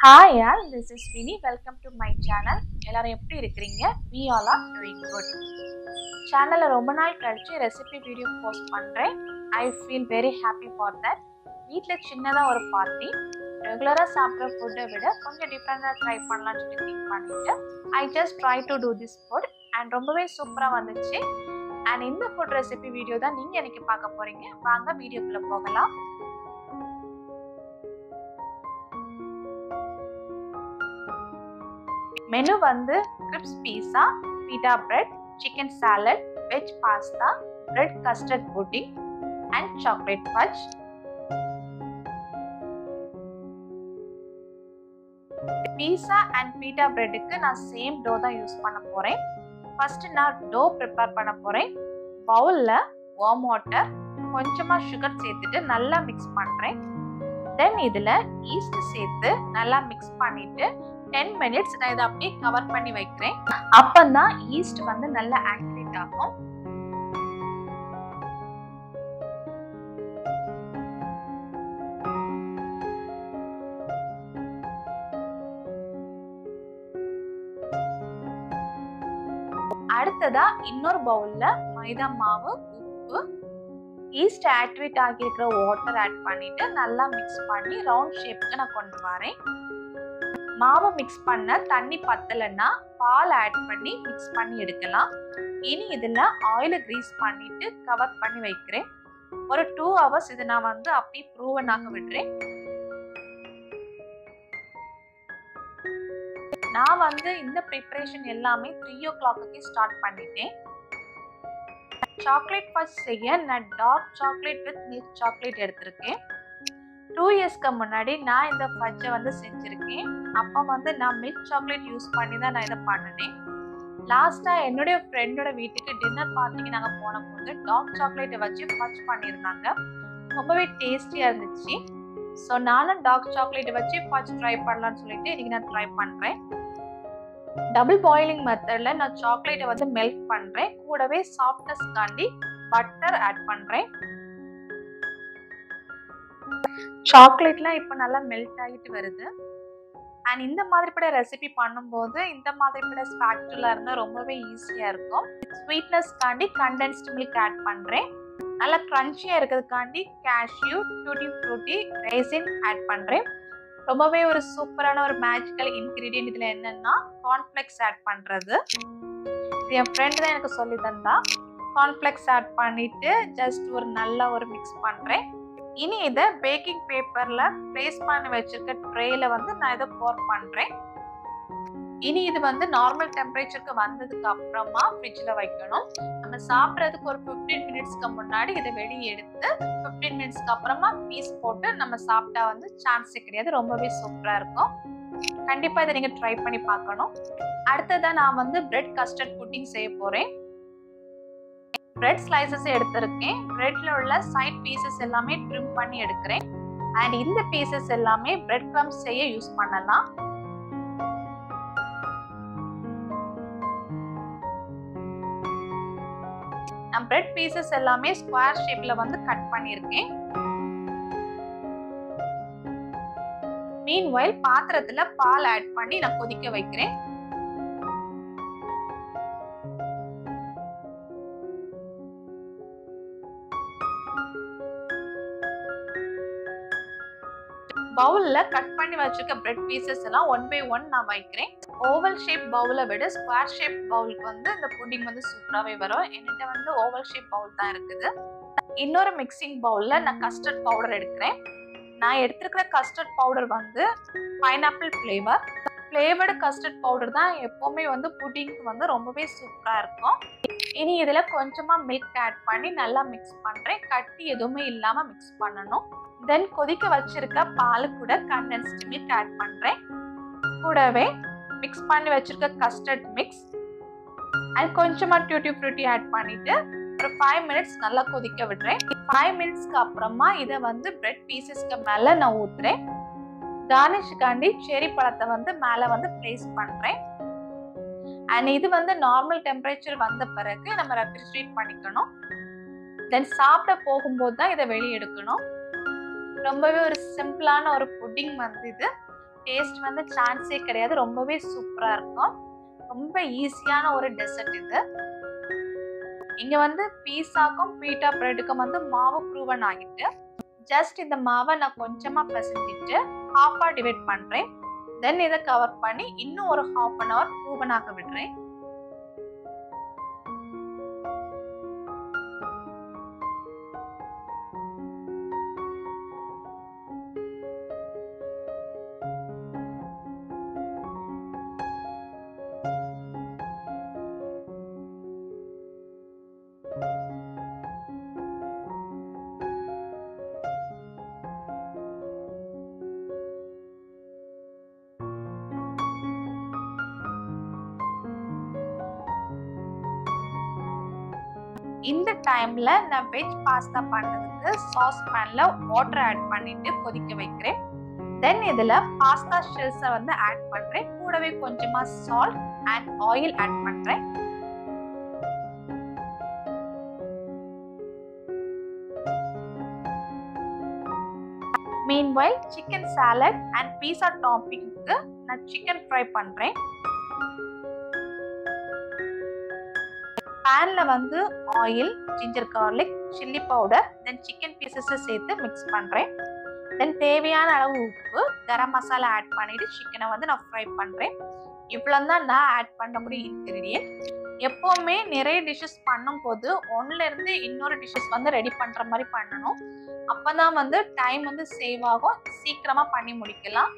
hi all this is Vini welcome to my channel எல்லாரும் எப்படி இருக்கிறீங்க we all are doing good சேனலில் ரொம்ப நாள் கழிச்சு ரெசிபி வீடியோ போஸ்ட் பண்ணுறேன் I feel very happy for that வீட்டில் சின்னதாக ஒரு பார்ட்டி ரெகுலராக சாப்பிட்ற ஃபுட்டை விட கொஞ்சம் டிஃப்ரெண்ட்டாக ட்ரை பண்ணலாம்னு சொல்லி திங்க் பண்ணிட்டு I just try to do this food and ரொம்பவே சூப்பராக வந்துச்சு அண்ட் இந்த ஃபுட் ரெசிபி வீடியோ தான் நீங்கள் எனக்கு பார்க்க போகிறீங்க வாங்க வீடியோக்குள்ளே போகலாம் மெனு வந்து crisps pizza pita bread chicken salad veg pasta bread custard pudding and chocolate fudge pizza and pita பிரெட்டுக்கு நான் சேம் டோ தான் யூஸ் பண்ண போகிறேன் ஃபஸ்ட்டு நான் டோ ப்ரிப்பேர் பண்ண போகிறேன் பவுலில் வார்ம் வாட்டர் கொஞ்சமாக சுகர் சேர்த்துட்டு நல்லா மிக்ஸ் பண்ணுறேன் தென் இதில் ஈஸ்ட் சேர்த்து நல்லா மிக்ஸ் பண்ணிவிட்டு டென் மினிட்ஸ் நான் இதை அப்படியே கவர் பண்ணி வைக்கிறேன் அப்பந்தான் ஈஸ்ட் வந்து நல்லா ஆக்டிவேட் ஆகும் அடுத்ததா இன்னொரு பவுல்ல மைதா மாவு உப்பு ஈஸ்ட் ஆக்டிவேட் ஆகியிருக்கிற வாட்டர் ஆட் பண்ணிட்டு நல்லா மிக்ஸ் பண்ணி ரவுண்ட் ஷேப்புக்கு நான் கொண்டு வரேன் மாவு மிக்ஸ் பண்ண தண்ணி பத்தலைன்னா பால் ஆட் பண்ணி மிக்ஸ் பண்ணி எடுக்கலாம் இனி இதில் ஆயிலை க்ரீஸ் பண்ணிட்டு கவர் பண்ணி வைக்கிறேன் ஒரு டூ ஹவர்ஸ் இதை நான் வந்து அப்படியே ப்ரூவன் ஆக விடுறேன் நான் வந்து இந்த ப்ரிப்பரேஷன் எல்லாமே த்ரீ ஓ கிளாக்கு ஸ்டார்ட் பண்ணிட்டேன் சாக்லேட் ஃபர்ஸ்ட் செய்ய நான் dark chocolate with milk chocolate எடுத்திருக்கேன் டூ இயர்ஸ்க்கு முன்னாடி நான் இந்த ஃபஜ்ஜை வந்து செஞ்சுருக்கேன் அப்போ வந்து நான் மில்க் சாக்லேட் யூஸ் பண்ணி தான் நான் இதை பண்ணினேன் லாஸ்ட்டாக என்னுடைய ஃப்ரெண்டோட வீட்டுக்கு டின்னர் பார்ட்டிக்கு நாங்கள் போன போது டார்க் சாக்லேட்டை வச்சு ஃபஜ் பண்ணியிருந்தாங்க ரொம்பவே டேஸ்டியாக இருந்துச்சு ஸோ நானும் டார்க் சாக்லேட்டை வச்சு ஃபஜ் ட்ரை பண்ணலான்னு சொல்லிட்டு இன்றைக்கி நான் ட்ரை பண்ணுறேன் டபுள் பாயிலிங் மெத்தடில் நான் சாக்லேட்டை வந்து மெல்ட் பண்ணுறேன் கூடவே சாஃப்ட்னஸ்க்காண்டி பட்டர் ஆட் பண்ணுறேன் சாக்லேட்லாம் இப்போ நல்லா மெல்ட் ஆகிட்டு வருது அண்ட் இந்த மாதிரிப்பட ரெசிபி பண்ணும்போது இந்த மாதிரிப்பட ஸ்பேக்டுலா இருந்தால் ரொம்பவே ஈஸியாக இருக்கும் ஸ்வீட்னஸ்க்காண்டி கண்டென்ஸ்டு மில்க் ஆட் பண்ணுறேன் நல்லா க்ரன்ச்சியாக இருக்கிறதுக்காண்டி cashew tutti frutti raisin add பண்ணுறேன் ரொம்பவே ஒரு சூப்பரான ஒரு மேஜிக்கல் இன்க்ரீடியன்ட் இதில் என்னென்னா கார்ன்ஃப்ளெக்ஸ் ஆட் பண்ணுறது இது என் ஃப்ரெண்டு தான் எனக்கு சொல்லி தந்தா கார்ன்ஃப்ளெக்ஸ் ஆட் பண்ணிவிட்டு ஜஸ்ட் ஒரு நல்ல ஒரு மிக்ஸ் பண்ணுறேன் இனி இதை பேக்கிங் பேப்பரில் ப்ளேஸ் பண்ணி வச்சிருக்க ட்ரேயில் வந்து நான் இதை போர் பண்ணுறேன் இனி இது வந்து நார்மல் டெம்பரேச்சருக்கு வந்ததுக்கு அப்புறமா ஃப்ரிட்ஜில் வைக்கணும் நம்ம சாப்பிட்றதுக்கு ஒரு ஃபிஃப்டீன் மினிட்ஸ்க்கு முன்னாடி இதை வெளியே எடுத்து ஃபிஃப்டீன் மினிட்ஸ்க்கு அப்புறமா பீஸ் போட்டு நம்ம சாப்பிட்டா வந்து சான்ஸே கிடையாது ரொம்பவே சூப்பராக இருக்கும் கண்டிப்பாக இதை நீங்கள் ட்ரை பண்ணி பார்க்கணும் அடுத்ததாக நான் வந்து பிரெட் கஸ்டர்ட் புட்டிங் செய்ய போகிறேன் பிரெட் ஸ்லைசஸ் எடுத்திருக்கேன் பிரெட்ல உள்ள சைட் பீசஸ் எல்லாமே ட்ரிம் பண்ணி எடுக்கிறேன் அண்ட் இந்த பீசஸ் எல்லாமே பிரெட் க்ரம்ஸ் செய்ய யூஸ் பண்ணலாம் நான் பிரெட் பீசஸ் எல்லாமே ஸ்கொயர் ஷேப்ல வந்து கட் பண்ணியிருக்கேன் மீன் வயல் பாத்திரத்துல பால் ஆட் பண்ணி நான் கொதிக்க வைக்கிறேன் பவுலில் கட் பண்ணி வச்சுருக்க பிரெட் பீசஸ் எல்லாம் ஒன் பை ஒன் நான் வைக்கிறேன் ஓவல் ஷேப் பவுலை விட ஸ்கொயர் ஷேப் பவுலுக்கு வந்து இந்த புட்டிங் வந்து சூப்பராகவே வரும் என்கிட்ட வந்து ஓவல் ஷேப் பவுல் தான் இருக்குது இன்னொரு மிக்சிங் பவுலில் நான் கஸ்டர்ட் பவுடர் எடுக்கிறேன் நான் எடுத்துருக்கிற கஸ்டர்ட் பவுடர் வந்து pineapple flavour flavoured custard powder தான் எப்போவுமே வந்து புட்டிங்க்கு வந்து ரொம்பவே சூப்பராக இருக்கும் இனி இதில் கொஞ்சமாக மில்க் ஆட் பண்ணி நல்லா மிக்ஸ் பண்ணுறேன் கட்டி எதுவுமே இல்லாமல் மிக்ஸ் பண்ணணும் தென் கொதிக்க வச்சிருக்க பால் கூட கண்டென்ஸ்டு மில்க் ஆட் பண்ணுறேன் கூடவே மிக்ஸ் பண்ணி வச்சிருக்க கஸ்டர்ட் மிக்ஸ் அண்ட் கொஞ்சமாக டியூட்டி ஃப்ரூட்டி ஆட் பண்ணிட்டு ஒரு ஃபைவ் மினிட்ஸ் நல்லா கொதிக்க விடுறேன் ஃபைவ் மினிட்ஸ்க்கு அப்புறமா இதை வந்து பிரெட் பீசஸ்க்கு மேலே நான் ஊற்றுறேன் கார்னிஷ்காண்டி செரி பழத்தை வந்து மேலே வந்து ப்ளேஸ் பண்ணுறேன் அண்ட் இது வந்து நார்மல் டெம்பரேச்சர் வந்த பிறகு நம்ம ரெஃப்ரிஜரேட் பண்ணிக்கணும் தென் சாப்பிட போகும்போது தான் இதை வெளியே எடுக்கணும் ரொம்பவே ஒரு சிம்பிளான ஒரு புட்டிங் வந்து இது டேஸ்ட் வந்து சான்ஸே கிடையாது ரொம்பவே சூப்பராக இருக்கும் ரொம்ப ஈஸியான ஒரு டெசர்ட் இது இங்க வந்து பீஸாக்கும் பீட்டா பிரெட்டுக்கும் வந்து மாவு ப்ரூவன் ஆகிட்டு ஜஸ்ட் இந்த மாவை நான் கொஞ்சமா பிசைஞ்சிட்டு ஹாஃபா டிவைட் பண்றேன் தென் இதை கவர் பண்ணி இன்னும் ஒரு ஹாஃப் அன் ஹவர் ப்ரூவன் ஆக விடுறேன் இந்த டைம்ல நான் வெஜ் பாஸ்தா பண்ணதுக்கு சாஸ் பேன்ல வாட்டர் ஆட் பண்ணிட்டு கொதிக்க வைக்கிறேன் தென் இதுல பாஸ்தா ஷெல்ஸை வந்து ஆட் பண்றேன் கூடவே கொஞ்சமா சால்ட் அண்ட் ஆயில் ஆட் பண்றேன் meanwhile chicken salad and pizza டாப்பிங்க்கு நான் சிக்கன் ஃப்ரை பண்றேன் பேன்ல வந்து oil ginger garlic chilli powder then chicken பீசஸை சேர்த்து மிக்ஸ் பண்ணுறேன் தென் தேவையான அளவு உப்பு கரம் மசாலா ஆட் பண்ணிட்டு சிக்கனை வந்து நான் ஃப்ரை பண்ணுறேன் இவ்வளோ தான் நான் ஆட் பண்ண முடியும் இன்க்ரீடியன்ட் எப்போவுமே நிறைய டிஷ்ஷஸ் பண்ணும்போது ஒன்றுலேருந்து இன்னொரு டிஷ்ஷஸ் வந்து ரெடி பண்ணுற மாதிரி பண்ணணும் அப்போ தான் வந்து டைம் வந்து சேவ் ஆகும் சீக்கிரமாக பண்ணி முடிக்கலாம்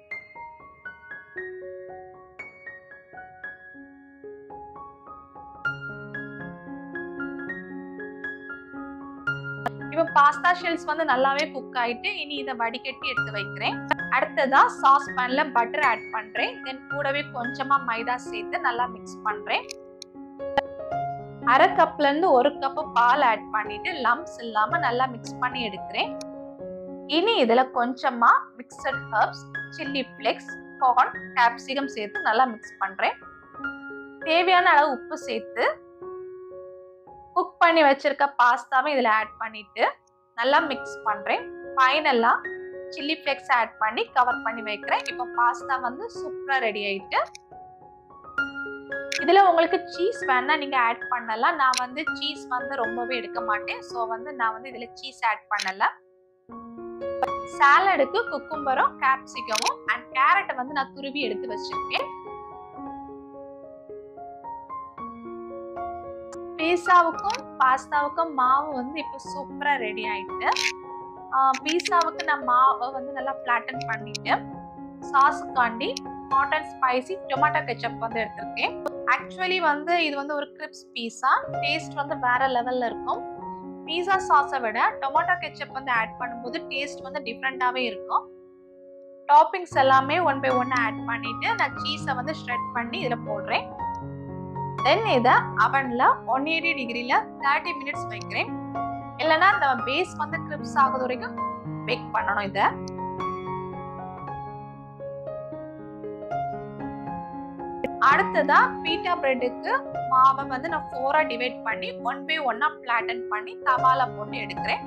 இப்போ பாஸ்தா ஷெல்ஸ் வந்து நல்லாவே குக் ஆயிட்டு இனி இதை வடிகட்டி எடுத்து வைக்கிறேன் அடுத்ததா சாஸ் பேன்ல பட்டர் ஆட் பண்றேன் தென் கூடவே கொஞ்சமா மைதா சேர்த்து நல்லா மிக்ஸ் பண்றேன் அரை கப்ல இருந்து ஒரு கப் பால் ஆட் பண்ணிட்டு லம்ஸ் இல்லாம நல்லா மிக்ஸ் பண்ணி எடுக்கிறேன் இனி இதுல கொஞ்சமா mixed herbs chilli flakes corn capsicum சேர்த்து நல்லா மிக்ஸ் பண்றேன் தேவையான அளவு உப்பு சேர்த்து குக் பண்ணி வச்சிருக்க பாஸ்தாவை இதில் ஆட் பண்ணிட்டு நல்லா மிக்ஸ் பண்ணுறேன் ஃபைனலாக சில்லி ஃப்ளெக்ஸ் ஆட் பண்ணி கவர் பண்ணி வைக்கிறேன் இப்போ பாஸ்தா வந்து சூப்பராக ரெடி ஆயிட்டு இதில் உங்களுக்கு சீஸ் வேணா நீங்கள் ஆட் பண்ணலாம் நான் வந்து சீஸ் வந்து ரொம்பவே எடுக்க மாட்டேன் ஸோ வந்து நான் வந்து இதில் சீஸ் ஆட் பண்ணல சாலடுக்கு குக்கும்பரும் கேப்சிகமும் அண்ட் கேரட்டை வந்து நான் துருவி எடுத்து வச்சிருக்கேன் பீஸாவுக்கும் பாஸ்தாவுக்கும் மாவு வந்து இப்போ சூப்பராக ரெடி ஆயிட்டு பீஸாவுக்கு நான் மாவை வந்து நல்லா ஃப்ளாட்டன் பண்ணிட்டு சாஸுக்காண்டி hot and spicy tomato ketchup வந்து எடுத்திருக்கேன் ஆக்சுவலி வந்து இது வந்து ஒரு கிரிப்ஸ் பீஸா டேஸ்ட் வந்து வேற லெவல்ல இருக்கும் பீஸா சாஸை விட டொமேட்டோ கெச்சப் வந்து ஆட் பண்ணும்போது டேஸ்ட் வந்து டிஃப்ரெண்ட்டாகவே இருக்கும் டாப்பிங்ஸ் எல்லாமே ஒன் பை ஒன் ஆட் பண்ணிட்டு நான் சீஸை வந்து ஷ்ரெட் பண்ணி இதில் போடுறேன் தென் இதை அவனில் ஒன் எயிட்டி டிகிரியில் தேர்ட்டி மினிட்ஸ் வைக்கிறேன் இல்லைன்னா இந்த பேஸ் வந்து கிரிப்ஸ் ஆகுது வரைக்கும் பேக் பண்ணணும் இதை அடுத்ததா பீட்டா பிரெட்டுக்கு மாவை வந்து நான் ஃபோரா டிவைட் பண்ணி ஒன் பை ஒன்னா பிளாட்டன் பண்ணி தவால போட்டு எடுக்கிறேன்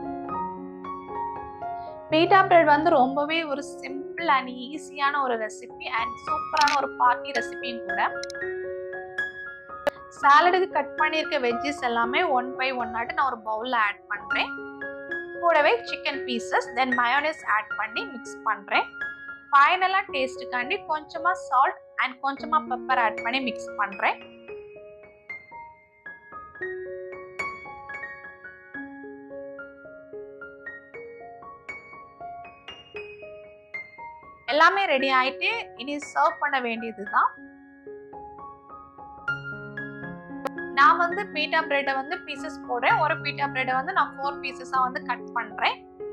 பீட்டா பிரெட் வந்து ரொம்பவே ஒரு சிம்பிள் அண்ட் ஈஸியான ஒரு ரெசிபி அண்ட் சூப்பரான ஒரு பார்ட்டி ரெசிபியும் கூட சாலடுக்கு கட் பண்ணியிருக்க வெஜ்ஜஸ் எல்லாமே ஒன் பை ஒன் ஆட்டு நான் ஒரு பவுலில் ஆட் பண்ணுறேன் கூடவே chicken pieces then mayonnaise add பண்ணி மிக்ஸ் பண்ணுறேன் ஃபைனலாக டேஸ்ட்டுக்காண்டி கொஞ்சமாக சால்ட் அண்ட் கொஞ்சமாக பெப்பர் ஆட் பண்ணி மிக்ஸ் பண்ணுறேன் எல்லாமே ரெடி ஆயிட்டு இனி சர்வ் பண்ண வேண்டியது தான் நான் வந்து பீட்டா பிரெட்டை வந்து பீசஸ் போடுறேன் ஒரு பீட்டா பிரெட்டை வந்து நான் ஃபோர் பீசஸாக வந்து கட் பண்ணுறேன்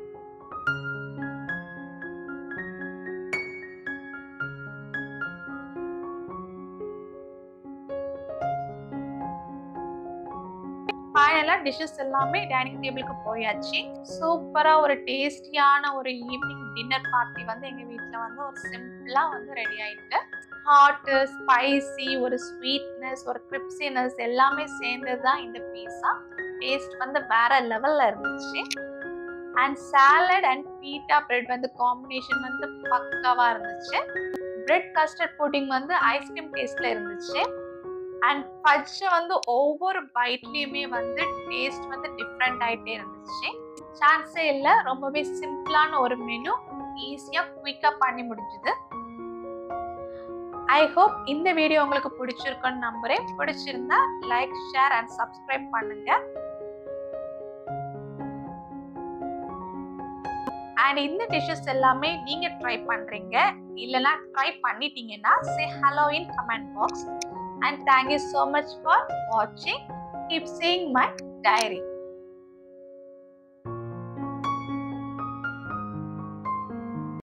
ஃபைனலாக டிஷ்ஷஸ் எல்லாமே டைனிங் டேபிளுக்கு போயாச்சு சூப்பராக ஒரு டேஸ்டியான ஒரு ஈவினிங் டின்னர் பார்ட்டி வந்து எங்கள் வீட்டில் வந்து ஒரு சிம்பிளாக வந்து ரெடி ஆயிட்டு ஹாட்டு ஸ்பைசி ஒரு ஸ்வீட்னஸ் ஒரு கிரிப்சினஸ் எல்லாமே சேர்ந்தது தான் இந்த பீஸா டேஸ்ட் வந்து வேற லெவலில் இருந்துச்சு and salad and pita bread வந்து காம்பினேஷன் வந்து பக்காவாக இருந்துச்சு பிரெட் கஸ்டர்ட் புட்டிங் வந்து ஐஸ்கிரீம் டேஸ்ட்ல இருந்துச்சு அண்ட் பச்சை வந்து ஒவ்வொரு பைட்லேயுமே வந்து டேஸ்ட் வந்து டிஃப்ரெண்ட் ஆகிட்டே இருந்துச்சு சான்ஸே இல்லை ரொம்பவே சிம்பிளான ஒரு மெனு ஈஸியாக குயிக்காக பண்ணி முடிஞ்சுது ஐ ஹோப் இந்த வீடியோ உங்களுக்கு பிடிச்சிருக்குன்னு நம்புறேன் பிடிச்சிருந்தா லைக் ஷேர் அண்ட் சப்ஸ்கிரைப் பண்ணுங்க அண்ட் இந்த டிஷ்ஷஸ் எல்லாமே நீங்க ட்ரை பண்றீங்க இல்லைன்னா ட்ரை பண்ணிட்டீங்கன்னா say hello in comment box and thank you so much for வாட்சிங் கீப் சீயிங் மை டைரி